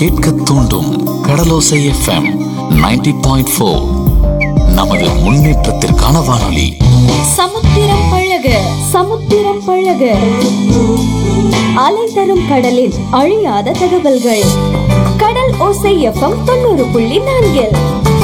கேட்க தூண்டும் கடலோசை FM 90.4 point four நமது முன்னேற்றத்திற்கான வானொலி சமுத்திரம் பழக சமுத்திரம் பழக அலை தரும் கடலில் அழியாத தகவல்கள் கடல் ஓசை எஃப்எம் தொண்ணூறு புள்ளி நான்கில்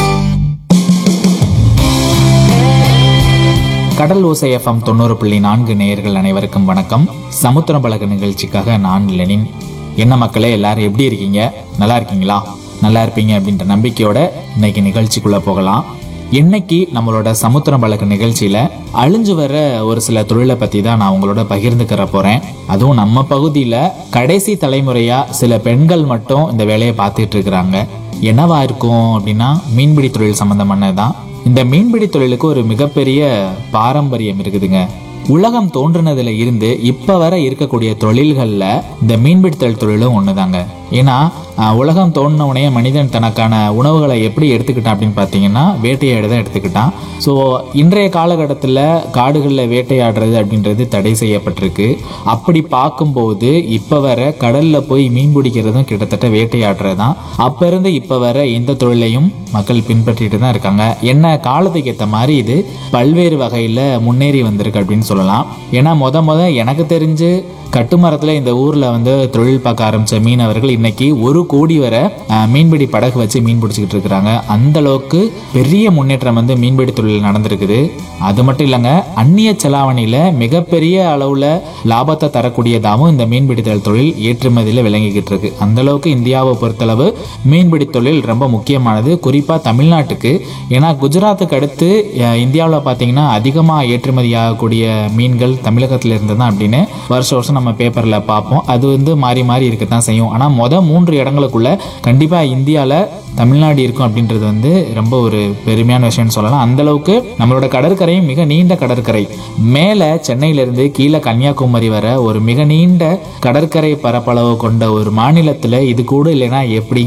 கடல் ஓசை எஃப்எம் தொண்ணூறு புள்ளி நான்கு நேயர்கள் அனைவருக்கும் வணக்கம் சமுத்திரம் பழக நிகழ்ச்சிக்காக நான் லெனின் என்ன மக்களே எல்லாரும் எப்படி இருக்கீங்க நல்லா இருக்கீங்களா நல்லா இருப்பீங்க அப்படின்ற நம்பிக்கையோட இன்னைக்கு நிகழ்ச்சிக்குள்ள போகலாம் இன்னைக்கு நம்மளோட சமுத்திரம் பழக நிகழ்ச்சியில அழிஞ்சு வர ஒரு சில தொழிலை பத்தி தான் நான் உங்களோட பகிர்ந்துக்கிற போறேன் அதுவும் நம்ம பகுதியில கடைசி தலைமுறையா சில பெண்கள் மட்டும் இந்த வேலையை பார்த்துட்டு இருக்கிறாங்க என்னவா இருக்கும் அப்படின்னா மீன்பிடி தொழில் சம்பந்தமானதுதான் இந்த மீன்பிடி தொழிலுக்கு ஒரு மிகப்பெரிய பாரம்பரியம் இருக்குதுங்க உலகம் தோன்றுனதுல இருந்து இப்ப வரை இருக்கக்கூடிய தொழில்கள்ல இந்த மீன்பிடித்தல் தொழிலும் ஒண்ணுதாங்க ஏன்னா அஹ், உலகம் தோன்றின உடனே மனிதன் தனக்கான உணவுகளை எப்படி எடுத்துக்கிட்டான் அப்படின்னு பார்த்தீங்கன்னா வேட்டையாட தான் எடுத்துக்கிட்டான் ஸோ இன்றைய காலகட்டத்தில் காடுகளில் வேட்டையாடுறது அப்படின்றது தடை செய்யப்பட்டிருக்கு அப்படி பார்க்கும்போது இப்போ வர கடலில் போய் மீன் பிடிக்கிறதும் கிட்டத்தட்ட வேட்டையாடுறது தான் அப்போ இருந்து இப்போ வர இந்த தொழிலையும் மக்கள் பின்பற்றிட்டு தான் இருக்காங்க என்ன காலத்துக்கு ஏற்ற மாதிரி இது பல்வேறு வகையில் முன்னேறி வந்திருக்கு அப்படின்னு சொல்லலாம் ஏன்னா முத முத எனக்கு தெரிஞ்சு கட்டுமரத்தில் இந்த ஊரில் வந்து தொழில் பார்க்க ஆரம்பித்த மீனவர்கள் இன்னைக்கு ஒரு கோடி வரை அஹ், மீன்பிடி படகு வச்சு மீன் பிடிச்சிக்கிட்டு இருக்கிறாங்க அந்த அளவுக்கு பெரிய முன்னேற்றம் வந்து மீன்பிடி தொழில் நடந்திருக்குது அது மட்டும் இல்லைங்க அந்நிய செலாவணியில் மிகப்பெரிய அளவில் லாபத்தை தரக்கூடியதாகவும் இந்த மீன்பிடித்தல் தொழில் ஏற்றுமதியில் விளங்கிக்கிட்டு இருக்கு அந்த அளவுக்கு இந்தியாவை பொறுத்தளவு மீன்பிடி தொழில் ரொம்ப முக்கியமானது குறிப்பாக தமிழ்நாட்டுக்கு ஏன்னா குஜராத்துக்கு அடுத்து இந்தியாவில் பார்த்தீங்கன்னா அதிகமாக ஏற்றுமதி ஆகக்கூடிய மீன்கள் தமிழகத்தில் இருந்து தான் அப்படின்னு வருஷம் வருஷம் நம்ம பேப்பரில் பார்ப்போம் அது வந்து மாறி மாறி இருக்கத்தான் செய்யும் ஆனால் மொதல் மூன்று இடங்களுக்குள்ள கண்டிப்பாக இந்தியாவில் தமிழ்நாடு இருக்கும் அப்படின்றது வந்து ரொம்ப ஒரு பெருமையான விஷயம்னு சொல்லலாம் அந்த அளவுக்கு நம்மளோட கடற்கரையும் மிக நீண்ட கடற்கரை மேலே சென்னையிலிருந்து கீழே கன்னியாகுமரி வர ஒரு மிக நீண்ட கடற்கரை பரப்பளவு கொண்ட ஒரு மாநிலத்தில் இது கூட இல்லைன்னா எப்படி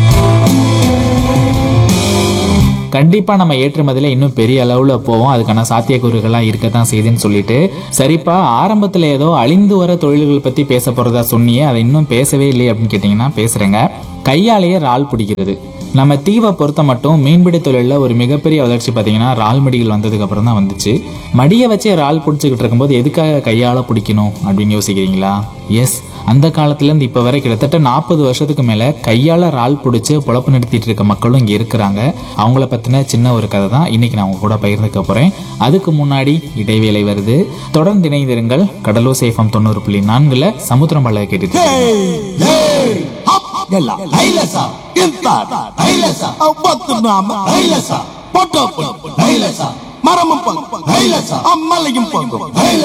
கண்டிப்பா நம்ம ஏற்றுமதியில இன்னும் பெரிய அளவுல போவோம் அதுக்கான சாத்தியக்கூறுகள்லாம் இருக்கத்தான் செய்யுதுன்னு சொல்லிட்டு சரிப்பா ஆரம்பத்துல ஏதோ அழிந்து வர தொழில்கள் பத்தி பேச போறதா சொன்னியே அதை இன்னும் பேசவே இல்லையே அப்படின்னு கேட்டீங்கன்னா பேசுறேங்க கையாலேயே இறால் பிடிக்கிறது நம்ம தீவை பொறுத்த மட்டும் மீன்பிடி தொழிலில் ஒரு மிகப்பெரிய வளர்ச்சி பார்த்தீங்கன்னா இறால் மடிகள் வந்ததுக்கு அப்புறம் தான் வந்துச்சு மடியை வச்சு இறால் பிடிச்சிக்கிட்டு இருக்கும்போது எதுக்காக கையால் பிடிக்கணும் அப்படின்னு யோசிக்கிறீங்களா எஸ் அந்த காலத்துலேருந்து இப்போ வரை கிட்டத்தட்ட நாற்பது வருஷத்துக்கு மேலே கையால் இறால் பிடிச்சி பொழப்பு நடத்திட்டு இருக்க மக்களும் இங்கே இருக்கிறாங்க அவங்கள பற்றின சின்ன ஒரு கதை தான் இன்னைக்கு நான் உங்க கூட பகிர்ந்துக்க போகிறேன் அதுக்கு முன்னாடி இடைவேளை வருது தொடர்ந்து இணைந்திருங்கள் கடலூர் சேஃபம் தொண்ணூறு புள்ளி நான்குல சமுத்திரம் பழைய கேட்டுட்டு இருக்கீங்க. ಎಲ್ಲ ಐಲಸ ಇಂತ ಐಲಸ ಒತ್ತು ನಾಮ ಐಲಸ பொட்டோ பொட்டு ஐலச மரமும் பங்கு ஐலச அம்மலையும் பங்கு ஐலச